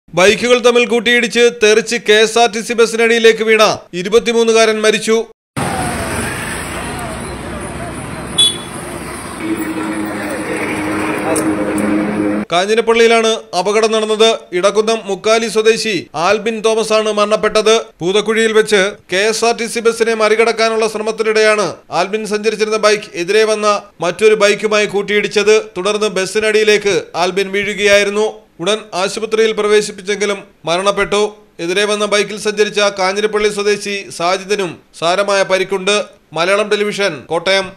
ബൈക്കുകൾ തമ്മിൽ കൂട്ടിയിടിച്ച് തെറിച്ച് K S R T C ബസിനടിയിലേക്ക് വീണ ഇരുപത്തിമൂന്നുകാരൻ മരിച്ചു കാഞ്ഞിരപ്പള്ളിയിലാണ് അപകടം നടന്നത് ഇടക്കുന്നം മുക്കാലി സ്വദേശി ആൽബിൻ തോമസ് ആണ് മരണപ്പെട്ടത് പൂതക്കുഴിയിൽ വെച്ച് K S R T C ബസിനെ മറികടക്കാനുള്ള ശ്രമത്തിനിടെയാണ് ആൽബിൻ സഞ്ചരിച്ചിരുന്ന ബൈക്ക് എതിരെ വന്ന മറ്റൊരു ബൈക്കുമായി കൂട്ടിയിടിച്ചത് തുടർന്ന് ബസിനടിയിലേക്ക് ആൽബിൻ വീഴുകയായിരുന്നു ഉടൻ ആശുപത്രിയിൽ പ്രവേശിപ്പിച്ചെങ്കിലും മരണപ്പെട്ടു എതിരെ വന്ന ബൈക്കിൽ സഞ്ചരിച്ച കാഞ്ഞിരപ്പള്ളി സ്വദേശി സാജിദിനും സാരമായ പരിക്കുണ്ട് മലയാളം ടെലിവിഷൻ കോട്ടയം